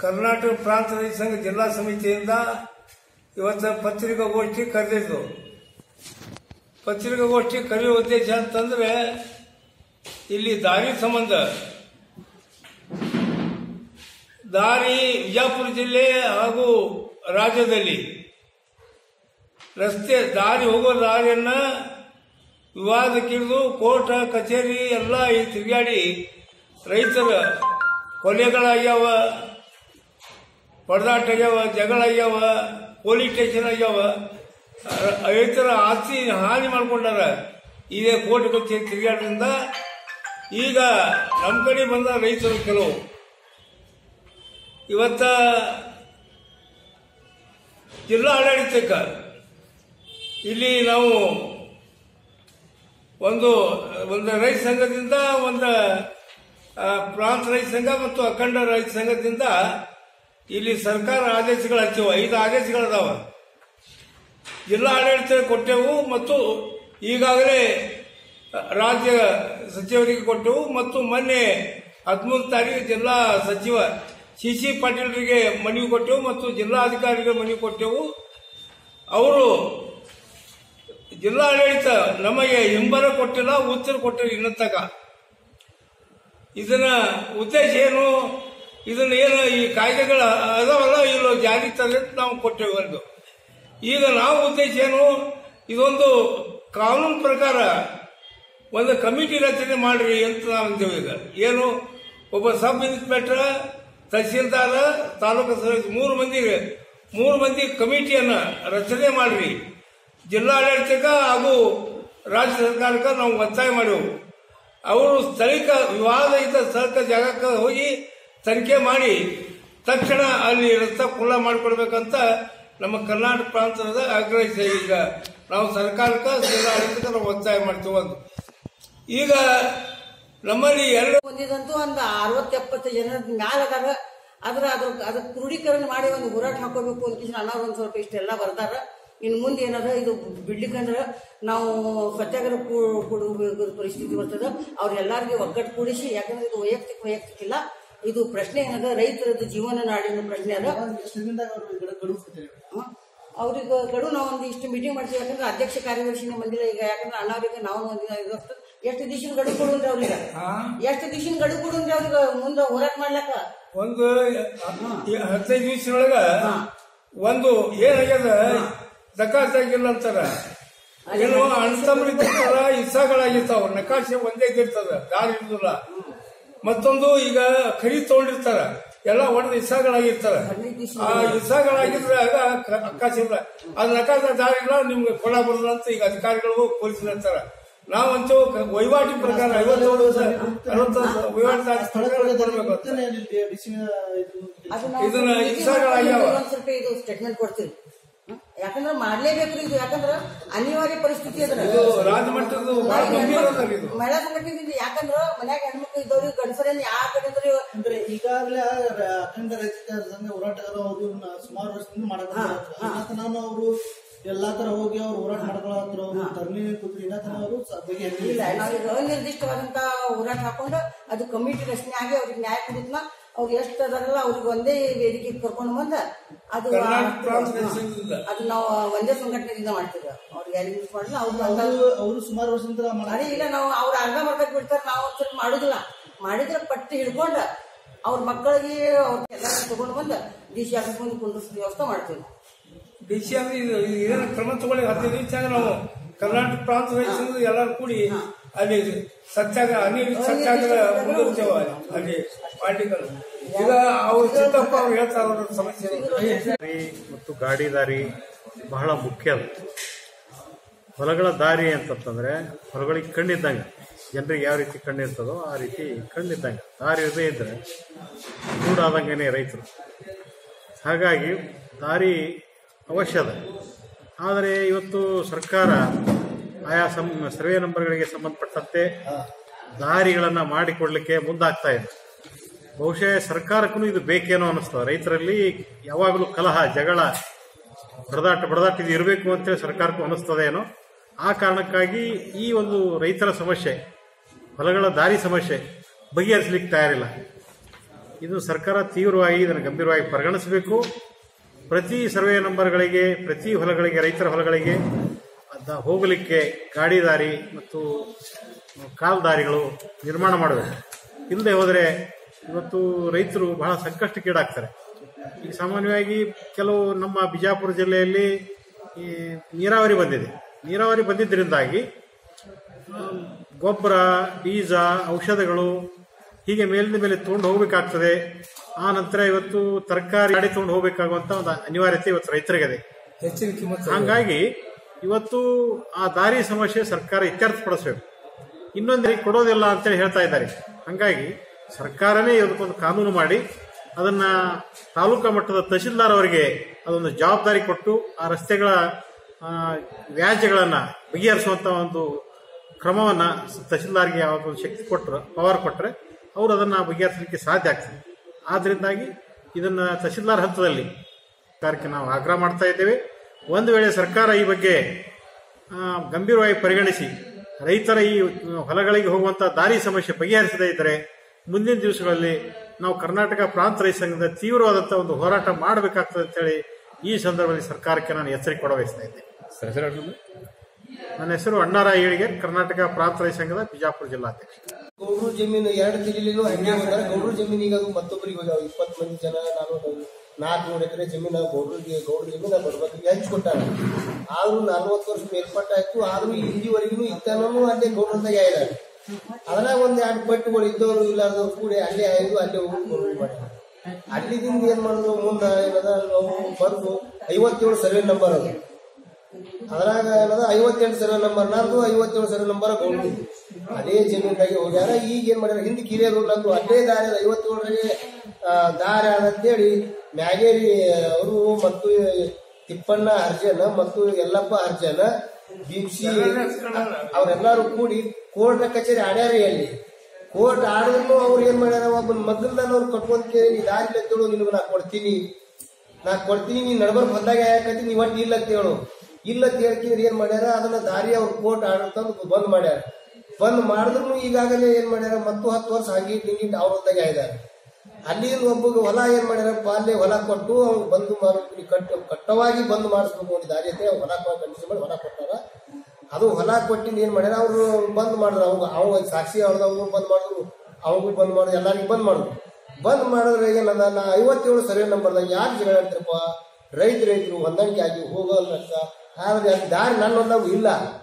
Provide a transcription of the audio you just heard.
ಕರ್ನಾಟಕ ಪ್ರಾಂತ ರೈತ ಸಂಘ ಜಿಲ್ಲಾ ಸಮಿತಿಯಿಂದ ಇವತ್ತು ಪತ್ರಿಕಾಗೋಷ್ಠಿ ಕರೆದಿದ್ದು ಪತ್ರಿಕಾಗೋಷ್ಠಿ ಕರೆಯುವ ಉದ್ದೇಶ ಅಂತಂದ್ರೆ ಇಲ್ಲಿ ದಾರಿ ಸಂಬಂಧ ದಾರಿ ವಿಜಯಪುರ ಜಿಲ್ಲೆ ಹಾಗೂ ರಾಜ್ಯದಲ್ಲಿ ರಸ್ತೆ ದಾರಿ ಹೋಗೋ ದಾರಿಯನ್ನ ವಿವಾದಕ್ಕಿಳಿದು ಕೋರ್ಟ್ ಕಚೇರಿ ಎಲ್ಲ ಈ ತಿರುಗಾಡಿ ರೈತರ ಕೊಲೆಗಳಾಗ್ಯಾವ ಹೊಡೆದಾಟ ಆಗ್ಯಾವ ಜಗಳ ಆಗ್ಯಾವ ಪೊಲೀಸ್ ಸ್ಟೇಷನ್ ಆಗ್ಯಾವ ರ- ರೈತರ ಆಸ್ತಿ ಹಾನಿ ಮಾಡ್ಕೊಂಡಾರ ಇದೇ ಕೋರ್ಟ್ ಕಚೇರಿ ತಿರುಗಾಡೋದ್ರಿಂದ ಈಗ ನಮ್ಮ ಕಡೆ ಬಂದ ರೈತರು ಕೆಲವು ಇವತ್ತ ಜಿಲ್ಲಾ ಆಡಳಿತಕ್ಕೆ ಇಲ್ಲಿ ನಾವು ಒಂದು ಒಂದು ರೈತ ಸಂಘದಿಂದ ಒಂದು ಆ, ಪ್ರಾಂತ ರೈತ ಸಂಘ ಮತ್ತು ಅಖಂಡ ರೈತ ಸಂಘದಿಂದ ಇಲ್ಲಿ ಸರ್ಕಾರ ಆದೇಶಗಳು ಹಚ್ಚಿವ ಐದು ಆದೇಶಗಳದಾವ ಜಿಲ್ಲಾ ಆಡಳಿತ ಕೊಟ್ಟೆವು ಮತ್ತು ಈಗಾಗಲೇ ರಾಜ್ಯ ಸಚಿವರಿಗೆ ಕೊಟ್ಟೆವು ಮತ್ತು ಮೊನ್ನೆ ಹದಿಮೂರು ತಾರೀಕು ಜಿಲ್ಲಾ ಸಚಿವ ಸಿ ಸಿ ಪಾಟೀಲ್ರಿಗೆ ಮನವಿ ಕೊಟ್ಟೆವು ಮತ್ತು ಜಿಲ್ಲಾಧಿಕಾರಿಗೆ ಮನವಿ ಕೊಟ್ಟೆವು ಅವರು ಜಿಲ್ಲಾಡಳಿತ ನಮಗೆ ಹಿಂಬರ ಕೊಟ್ಟಿಲ್ಲ ಉತ್ತರ ಕೊಟ್ಟಿಲ್ಲ ಇನ್ನೂ ತಕ ಇದನ್ನ ಉದ್ದೇಶ ಏನು ಇದನ್ನ ಏನು ಈ ಕಾಯ್ದೆಗಳ ಅದಾವಲ್ಲ ಇಲ್ಲ ಜಾರಿ ತಂದ್ರೆ ನಾವು ಕೊಟ್ಟೇವೆ ಒಂದು ಈಗ ನಾವು ಉದ್ದೇಶ ಏನು ಇದೊಂದು ಕಾನೂನು ಪ್ರಕಾರ ಒಂದು ಕಮಿಟಿ ರಚನೆ ಮಾಡ್ರಿ ಅಂತ ನಾವು ಅಂದೇವು ಈಗ ಏನು ಒಬ್ಬ ಸಬ್ ಇನ್ಸ್ಪೆಕ್ಟರ್ ತಹಸೀಲ್ದಾರ ತಾಲೂಕು ಸದಸ್ಯ ಮೂರು ಮಂದಿ ಮೂರು ಮಂದಿ ಕಮಿಟಿಯನ್ನ ರಚನೆ ಮಾಡ್ರಿ ಜಿಲ್ಲಾಡಳಿತಕ್ಕೆ ಹಾಗೂ ರಾಜ್ಯ ಸರ್ಕಾರಕ್ಕೆ ನಾವು ಒತ್ತಾಯ ಮಾಡಿವು ಅವರು ಸ್ಥಳೀಕ ವಿವಾದ ಇದ್ದ ಸ್ಥಳಕ್ಕೆ ಜಾಗಕ್ಕೆ ಹೋಗಿ ತನಿಖೆ ಮಾಡಿ ತಕ್ಷಣ ಅಲ್ಲಿ ರಸ್ತೆ ಖುಲ್ಲಾ ಮಾಡಿಕೊಡ್ಬೇಕಂತ ನಮ್ಮ ಕರ್ನಾಟಕ ಪ್ರಾಂತದ ಆಗ್ರಹಿಸ ಈಗ ನಾವು ಸರ್ಕಾರಕ್ಕೆ ಜಿಲ್ಲಾಡಳಿತಕ್ಕೆ ನಾವು ಒತ್ತಾಯ ಮಾಡ್ತೀವಿ ಒಂದು ಈಗ ನಮ್ಮಲ್ಲಿ ಎರಡು ಬಂದಿದಂತೂ ಒಂದು ಅರವತ್ತು ಎಪ್ಪತ್ತು ಜನರ ಮ್ಯಾಲ ಅದಾರ ಆದ್ರ ಅದ್ರ ಅದ್ರ ಕ್ರೋಢೀಕರಣ ಮಾಡಿ ಒಂದು ಹೋರಾಟ ಹಾಕೋಬೇಕು ಅಂತ ಅಣ್ಣವ್ರು ಒಂದ್ ಸ್ವಲ್ಪ ಇಷ್ಟೆಲ್ಲ ಬರ್ದಾರ ಇನ್ ಮುಂದೆ ಏನದ ಇದು ಬಿಡ್ಲಿಕ್ಕಂದ್ರ ನಾವು ಸತ್ಯಾಗ್ರಹ ಕೂ- ಕೊಡಬೇಕು ಪರಿಸ್ಥಿತಿ ಬರ್ತದ ಅವ್ರೆಲ್ಲಾರ್ಗೂ ಒಗ್ಗಟ್ಟು ಕೂಡಿಸಿ ಯಾಕಂದ್ರೆ ಇದು ವೈಯಕ್ತಿಕ ವೈಯಕ್ತಿಕ ಇಲ್ಲ ಇದು ಪ್ರಶ್ನೆ ಏನದ ರೈತರದ್ದು ಜೀವನ ನಾಡಿನ ಪ್ರಶ್ನೆ ಅದ ಎಷ್ಟು ದಿನದಾಗ ಅವರು ಈ ಕಡೆ ಗಡುವು ಕೊಡ್ತಾರೆ ಅವ್ರಿಗೆ ಗಡು ನಾವು ಒಂದು ಇಷ್ಟು ಮೀಟಿಂಗ್ ಮಾಡ್ತೀವಿ ಯಾಕಂದ್ರೆ ಅಧ್ಯಕ್ಷ ಕಾರ್ಯದರ್ಶಿನೇ ಬಂದಿಲ್ಲ ಈಗ ಯಾಕಂದ್ರೆ ಅಣ್ಣವ್ರಿಗೆ ನಾವು ಒಂದು ಇದು ಆಗ್ತದೆ. ಎಷ್ಟು ದಿವಸ ಗಡು ಕೊಡುನ್ರಿ ಅವ್ರಿಗೆ ಎಷ್ಟು ದಿವಸ ಗಡು ಕೊಡುನ್ರಿ ಅವ್ರಿಗೆ ಮುಂದೆ ಹೋರಾಟ ಮಾಡ್ಲಕ್ಕ ಒಂದು ಈ ಹದಿನೈದು ದಿವಸದೊಳಗ ಒಂದು ಏನಾಗ್ಯದ ದಕ್ಕಾತಾಗಿಲ್ಲ ಅಂತಾರ ಏನು ಅಣ್ತಂಬ್ರಿ ತಿರ್ತಾರ ಇಸ್ಸಾಗಳಾಗಿರ್ತಾವ ನಕಾಶೆ ಒಂದೇ ಇರ್ತದ ದಾರಿ ಇರುದಿಲ್ಲ ಮತ್ತೊಂದು ಈಗ ಖರೀ ತಗೊಂಡಿರ್ತಾರ ಎಲ್ಲ ಒಡೆದ ಇಸ್ಸಾಗಳಾಗಿರ್ತಾರ ಆ ಇಸ್ಸಾಗಳಾಗಿದ್ರೆ ಆಗ ಕ- ಆಕಾಶ ಇಲ್ಲ ಅದ್ ನಕಾಶ ದಾರಿ ಇಲ್ಲ ನಿಮ್ಗೆ ಕೊಡ ಬರಲ್ಲ ಅಂತ ಈಗ ಅಧಿಕಾರಿಗಳು ಪೊಲೀಸರು ಹೇಳ್ತಾರ ನಾವಂತೂ ಕ- ವಹಿವಾಟಿ ಪ್ರಕಾರ ಐವತ್ತೇಳು ಅರವತ್ತು ವಹಿವಾಟಿ ದಾರಿ ಪ್ರಕಾರ ಕೊಡ್ಬೇಕು ಅಂತ. ಅದು ನಾವು ಇದನ್ನ meeting ಇಸ್ಸಾಗಳಾಗ್ಯಾವ. ಮಾಡ್ಕೊಂಡು ಒಂದ್ ಸ್ವಲ್ಪ ಇದು ಸ್ಟೇಟ್ಮೆಂಟ್ ಕೊಡ್ತೀವಿ ಹ್ಮ್? ಯಾಕಂದ್ರೆ ಮಾಡ್ಲೇಬೇಕ್ರಿ ಇದು ಯಾಕಂದ್ರೆ ಅನಿವಾರ್ಯ ಪರಿಸ್ಥಿತಿ ಅದ್ರ ಇದು ರಾಜಮಟ್ಟದ ಬಹಳ ಗಂಭೀರ ಅದ ಇದು ಮಹಿಳಾ ಸಂಘಟನೆದಿಂದ ಯಾಕಂದ್ರ ಮನ್ಯಾಗ ಹೆಣ್ಮಕ್ಳು ಇದ್ದವ್ರಿಗೆ ಗಂಡಸರೇನು ಯಾವ ಕಡೆ ಅಂದ್ರೆ ಅಂದ್ರೆ ಈಗಾಗಲೇ ಅಖಂಡ ರೈತ ಸಂಘ ಹೋರಾಟಗಾರರು ಅವರು ಸುಮಾರು ವರ್ಷದಿಂದ ಮಾಡಕ್ಕೆ ನಾನು ಅವರು ಎಲ್ಲಾ ತರ ಹೋಗಿ ಅವ್ರು ಹೋರಾಟ ಮಾಡ್ಕೊಳತ್ರು ಅವರು ಧರಣಿ ಕೂತ್ರು ಇನ್ನ ತನ ಅವರು ಬಗೆಹರಿಲಿಲ್ಲ ಇಲ್ಲ ನಾವೀಗ ಅನಿರ್ದಿಷ್ಟವಾದಂತ ಹೋರಾಟ ಹಾಕೊಂಡು ಅದು ಕಮಿಟಿ ರಚನೆ ಆಗಿ ಅವ್ರಿಗೆ ನ್ಯಾಯ ಕೊಡುತ್ತನ ಅವ್ರು ಎಷ್ಟು ಅದಾರಲ್ಲ ಅವ್ರಿಗೆ ಒಂದೇ ವೇದಿಕೆಗೆ ಕರ್ಕೊಂಡು ಬಂದ ಅದು ಕರ್ನಾಟಕ ಪ್ರಾಂತ ರೈತರಿಂದ. ಅದು ನಾವು ಒಂದೇ ಸಂಘಟನೆಯಿಂದ ಮಾಡ್ತೀವಿ ಅವ್ರಿಗೆ ಯಾರಿಗೂ ಯೂಸ್ ಮಾಡಲ್ಲ ಅವ್ರು ಅಂದಾಜು ಅವರು ಅವರು ಸುಮಾರು ವರ್ಷದಿಂದ ಅದೇ ಮಾಡಿ ಇಲ್ಲ ನಾವು ಅವ್ರ ಅರ್ಧ ಮರ್ಧಕ್ ಬಿಡ್ತಾರೆ ನಾವು ಒಂದ್ ಸ್ವಲ್ಪ ಮಾಡುದಿಲ್ಲ ಮಾಡಿದ್ರೆ ಪಟ್ಟಿ ಹಿಡ್ಕೊಂಡ ಅವ್ರ ಮಕ್ಕಳಿಗೆ ಅವ್ರ ತಗೊಂಡು ಬಂದ ಡಿ ಸಿ ಆಫೀಸ್ ಮುಂದೆ ಕುಂಡ್ರಿಸ್ ವ್ಯವಸ್ಥೆ ಮಾಡ್ತೀವಿ ಡಿಸಿ ಅಂದ್ರೆ ಇದು ಇದು ಏನು ಕ್ರಮ ತಗೊಳ್ಳಿ ಹದಿನೈದು ನಿಮಿಷ ನಾವು ಕರ್ನಾಟಕ ಪ್ರಾಂತ ರೈತರಿಂದ ಎಲ್ಲರೂ ಕೂಡಿ ಅಲ್ಲಿ ಸತ್ಯಾಗ್ರಹ ಅನಿರ್ದಿಷ್ಟ ಸತ್ಯಾಗ್ರಹ ಮುಂದುವರಿತೇವ ಅಲ್ಲಿ ಪಾರ್ಟಿಗಳು ಈಗ ಅವ್ರು ಸಿದ್ದಪ್ಪ ಅವ್ರು ಹೇಳ್ತಾರೆ ಅವ್ರ ಸಮಸ್ಯೆ ದಾರಿ ಮತ್ತು ಗಾಡಿ ದಾರಿ ಬಹಳ ಮುಖ್ಯ ಅದು ಹೊಲಗಳ ದಾರಿ ಅಂತಂತಂದ್ರೆ ಹೊಲಗಳಿಗೆ ಕಣ್ಣಿದ್ದಂಗೆ ಜನರಿಗೆ ಯಾವ ರೀತಿ ಕಣ್ಣಿರ್ತದೋ ಆ ರೀತಿ ಕಣ್ಣಿದ್ದಂಗೆ ದಾರಿ ಇರದೇ ಇದ್ರೆ ಕೂಡಾದಂಗೆನೆ ರೈತರು ಹಾಗಾಗಿ ದಾರಿ ಅವಶ್ಯ ಅದ ಆದರೆ ಇವತ್ತು ಸರ್ಕಾರ ಆಯಾ ಸಂ ಸರ್ವೆ ನಂಬರ್ಗಳಿಗೆ ಸಂಬಂಧಪಟ್ಟಂತೆ ದಾರಿಗಳನ್ನು ಮಾಡಿಕೊಡ್ಲಿಕ್ಕೆ ಮುಂದಾಗ್ತಾ ಇದೆ ಬಹುಶಃ ಸರ್ಕಾರಕ್ಕೂ ಇದು ಬೇಕೇನೋ ಅನಿಸ್ತದೆ ರೈತರಲ್ಲಿ ಯಾವಾಗಲೂ ಕಲಹ ಜಗಳ ಬಡದಾಟ ಬಡದಾಟ ಇದು ಇರಬೇಕು ಅಂತೇಳಿ ಸರ್ಕಾರಕ್ಕೂ ಅನಿಸ್ತದೆ ಏನೋ ಆ ಕಾರಣಕ್ಕಾಗಿ ಈ ಒಂದು ರೈತರ ಸಮಸ್ಯೆ ಹೊಲಗಳ ದಾರಿ ಸಮಸ್ಯೆ ಬಗೆಹರಿಸಲಿಕ್ಕೆ ತಯಾರಿಲ್ಲ ಇದು ಸರ್ಕಾರ ತೀವ್ರವಾಗಿ ಇದನ್ನು ಗಂಭೀರವಾಗಿ ಪರಿಗಣಿಸಬೇಕು ಪ್ರತಿ ಸರ್ವೆ ನಂಬರ್ಗಳಿಗೆ ಪ್ರತಿ ಹೊಲಗಳಿಗೆ ರೈತರ ಹೊಲಗಳಿಗೆ ಅದ ಹೋಗಲಿಕ್ಕೆ ಗಾಡಿ ದಾರಿ ಮತ್ತು ಕಾಲ್ದಾರಿಗಳು ನಿರ್ಮಾಣ ಮಾಡಬೇಕು ಇಲ್ಲದೆ ಹೋದರೆ ಇವತ್ತು ರೈತರು ಬಹಳ ಸಂಕಷ್ಟಕ್ಕೀಡಾಗ್ತಾರೆ ಈಗ ಸಾಮಾನ್ಯವಾಗಿ ಕೆಲವು ನಮ್ಮ ಬಿಜಾಪುರ ಜಿಲ್ಲೆಯಲ್ಲಿ ಈ ನೀರಾವರಿ ಬಂದಿದೆ ನೀರಾವರಿ ಬಂದಿದ್ದರಿಂದಾಗಿ ಗೊಬ್ಬರ ಬೀಜ ಔಷಧಗಳು ಹೀಗೆ ಮೇಲಿನ ಮೇಲೆ ತೊಗೊಂಡು ಹೋಗ್ಬೇಕಾಗ್ತದೆ ಆ ನಂತರ ಇವತ್ತು ತರಕಾರಿ ಗಾಡಿ ತೊಗೊಂಡು ಹೋಗ್ಬೇಕಾಗುವಂತ ಒಂದು ಅನಿವಾರ್ಯತೆ ಇವತ್ತು ರೈತರಿಗಿದೆ ಹೆಚ್ಚಿನ ಕಿಮ್ಮತ್ತು ಹಾಗಾಗಿ ಇವತ್ತು ಆ ದಾರಿ ಸಮಸ್ಯೆ ಸರ್ಕಾರ ಇತ್ಯರ್ಥಪಡಿಸಬೇಕು ಇನ್ನೊಂದು ಕೊಡೋದಿಲ್ಲ ಅಂತೇಳಿ ಹೇಳ್ತಾ ಇದ್ದಾರೆ ಹಾಗಾಗಿ ಸರ್ಕಾರನೇ ಇದಕ್ಕೊಂದು ಕಾನೂನು ಮಾಡಿ ಅದನ್ನ ತಾಲೂಕಾ ಮಟ್ಟದ ತಹಶೀಲ್ದಾರ್ ಅವರಿಗೆ ಅದೊಂದು ಜವಾಬ್ದಾರಿ ಕೊಟ್ಟು ಆ ರಸ್ತೆಗಳ ಆ, ವ್ಯಾಜ್ಯಗಳನ್ನ ಬಗೆಹರಿಸುವಂತ ಒಂದು ಕ್ರಮವನ್ನ ತಹಶೀಲ್ದಾರ್ಗೆ ಯಾವ್ದೊಂದು ಶಕ್ತಿ ಕೊಟ್ಟರು ಪವರ್ ಕೊಟ್ಟರೆ ಅವರು ಅದನ್ನ ಬಗೆಹರಿಸಲಿಕ್ಕೆ ಸಾಧ್ಯ ಆಗ್ತದೆ ಆದ್ರಿಂದಾಗಿ ಇದನ್ನ ತಹಶೀಲ್ದಾರ್ ಹಂತದಲ್ಲಿ ಸರ್ಕಾರಕ್ಕೆ ನಾವು ಆಗ್ರಹ ಮಾಡ್ತಾ ಇದ್ದೇವೆ ಒಂದು ವೇಳೆ ಸರ್ಕಾರ ಈ ಬಗ್ಗೆ ಆ, ಗಂಭೀರವಾಗಿ ಪರಿಗಣಿಸಿ ರೈತರ ಈ ಹೊಲಗಳಿಗೆ ಹೋಗುವಂತಹ ದಾರಿ ಸಮಸ್ಯೆ ಬಗೆಹರಿಸದೇ ಇದ್ದರೆ ಮುಂದಿನ ದಿವಸಗಳಲ್ಲಿ ನಾವು ಕರ್ನಾಟಕ ಪ್ರಾಂತ ರೈತ ಸಂಘದ ತೀವ್ರವಾದಂತಹ ಒಂದು ಹೋರಾಟ ಮಾಡಬೇಕಾಗ್ತದೆ ಅಂತೇಳಿ ಈ ಸಂದರ್ಭದಲ್ಲಿ ಸರ್ಕಾರಕ್ಕೆ ನಾನು ಎಚ್ಚರಿಕೆ ಕೊಡ ಬಯಸ್ತಾ ಇದ್ದೇನೆ ನನ್ನ ಹೆಸರು ಅಣ್ಣಾರ ಏಳಿಗೆ ಕರ್ನಾಟಕ ಪ್ರಾಂತ ರೈತ ಸಂಘದ ಬಿಜಾಪುರ ಜಿಲ್ಲಾಧ್ಯಕ್ಷ ಗೌಡ್ರು ಜಮೀನು ಎರಡು ಜಿಲ್ಲೆಲೂ ಹಂಗೆ ಹೋದಾರೆ ಗೌಡ್ರು ಜಮೀನಿಗೆ ಅದು ಮತ್ತೊಬ್ಬರಿಗೆ ಹೋಗ್ಯಾವ ಇಪ್ಪತ್ತು ಮಂದಿ ಜನ ನಾನು ನಾಲ್ಕುನೂರು ಎಕರೆ ಜಮೀನು ಗೌಡ್ರಿಗೆ ಗೌಡ್ರ ಜಮೀನು ಬರ್ಬೇಕು ಹಂಚ್ಕೊಟ್ಟಾರ ಆದ್ರೂ ನಲ್ವತ್ತು ವರ್ಷ ಮೇಲ್ಪಟ್ಟ ಆಯ್ತು ಆದ್ರೂ ಇಲ್ಲಿವರೆಗೂ ಇತ್ತಾನು ಅಲ್ಲೇ ಗೌಡ್ರದಾಗ ಇದ್ದಾರೆ ಅದ್ರಾಗ ಒಂದ್ ಎರಡು ಪಟ್ಟುಗಳು ಇದ್ದವರು ಇಲ್ಲಾರ್ದವ್ರು ಕೂಡಿ ಅಲ್ಲೇ ಆಯ್ದು ಅಲ್ಲೇ ಹೋಗಿ ಗೌಡ್ರು ಮಾಡ್ಯಾರ ಅಲ್ಲಿದಿಂದ ಏನ್ ಮಾಡಿದ್ರು ಮುಂದ ಏನದ ನಾವು ಬಂದು ಐವತ್ತೇಳು ಸರ್ವೆ ನಂಬರ್ ಅದು ಅದ್ರಾಗ ಏನದ ಐವತ್ತೆಂಟು ಸರ್ವೆ ನಂಬರ್ ನಂದು ಐವತ್ತೇಳು ಸರ್ವೆ ನಂಬರ್ ಗೌಡ್ರು ಅದೇ ಜಮೀನ್ದಾಗೆ ಹೋಗ್ಯಾರ ಈಗ ಏನ್ ಮಾಡ್ಯಾರ ಹಿಂದೆ ಕಿರಿಯರು ನಂದು ಅದೇ ದಾರಿ ಐವತ್ತೇಳರಾಗೆ ದಾರಿ ಅಂತೇಳಿ ಮ್ಯಾಗೇರಿ ಅವರು ಮತ್ತು ತಿಪ್ಪಣ್ಣ ಅರ್ಜನ ಮತ್ತು ಯಲ್ಲಪ್ಪ ಅರ್ಜನ ಭೀಮ್ಸಿ ಅವರೆಲ್ಲರೂ ಕೂಡಿ ಕೋರ್ಟ್ ಕಚೇರಿ ಆಡ್ಯಾರ ಅಲ್ಲಿ ಕೋರ್ಟ್ ಆಡಿದ್ರು ಅವ್ರು ಏನ್ ಮಾಡ್ಯಾರ ಒಬ್ಬ ಮೊದಲ್ದವ್ರು ಕಟ್ಕೊಂತ ಕೇಳಿ ಈ ದಾರಿ ಅಂತೇಳು ನಿನಗೆ ನಾ ಕೊಡ್ತೀನಿ ನಾ ಕೊಡ್ತೀನಿ ನೀನ್ ನಡ್ಬರ್ಕ್ ಬಂದಾಗ ಯಾಕತಿ ನೀವ್ ಒಟ್ಟು ಇಲ್ಲ ಅಂತ ಹೇಳು ಇಲ್ಲ ಅಂತ ಹೇಳ್ಕಿದ್ರೆ ಏನ್ ಮಾಡ್ಯಾರ ಅದನ್ನ ದಾರಿ ಅವ್ರ ಕೋರ್ಟ್ ಆಡಳಿತ ಬಂದ್ ಮಾಡ್ಯಾರ ಬಂದ್ ಮಾಡಿದ್ರು ಈಗಾಗಲೇ ಏನ್ ಮಾಡ್ಯಾರ ಮತ್ತು ಹತ್ತು ವರ್ಷ ಹಂಗಿ ಹಿಂಗಿ ಅವ್ರ ಹೊತ್ತಾಗೆ ಆಗಿದ್ದಾರೆ ಅಲ್ಲಿಂದ ಒಬ್ಬಗೆ ಹೊಲ ಏನ್ ಮಾಡ್ಯಾರಪ್ಪ ಅಲ್ಲೇ ಹೊಲ ಕೊಟ್ಟು ಅವ್ನು ಬಂದು ಮಾಡಿ ಕಟ್ಟು ಕಟ್ಟವಾಗಿ ಬಂದ್ ಮಾಡಿಸ್ಬೇಕು ಒಂದು ದಾರಿ ಐತೆ ಹೊಲ ಕಂಡಿಸಿ ಮಾಡಿ ಹೊಲ ಕೊಟ್ಟಾರ ಅದು ಹೊಲ ಕೊಟ್ಟಿಂದ ಏನ್ ಮಾಡ್ಯಾರ ಅವ್ರು ಬಂದ್ ಮಾಡಿದ್ರು ಅವಾಗ ಅವ ಸಾಕ್ಷಿ ಅವ್ರದವ್ರು ಬಂದ್ ಮಾಡಿದ್ರು ಅವಂಗೂ ಬಂದ್ ಮಾಡಿದ್ರು ಎಲ್ಲರಿಗೂ ಬಂದ್ ಮಾಡಿದ್ರು ಬಂದ್ ಮಾಡಿದ್ರೆ ಏನದ ನಾ ಐವತ್ತೇಳು ಸರ್ವೆ ನಂಬರ್ದಾಗ ಯಾರು ಜಗಳ ಆಡ್ತಾರಪ್ಪ ರೈತ ರೈತರು ಹೊಂದಾಣಿಕೆ ಆಗಿ ಹೋಗಲ್ಲ ಆದ್ರೆ ಅಲ್ಲಿ ದಾರಿ ನನ್ನ ಹೊಲ್ದಾಗ ಇಲ್ಲ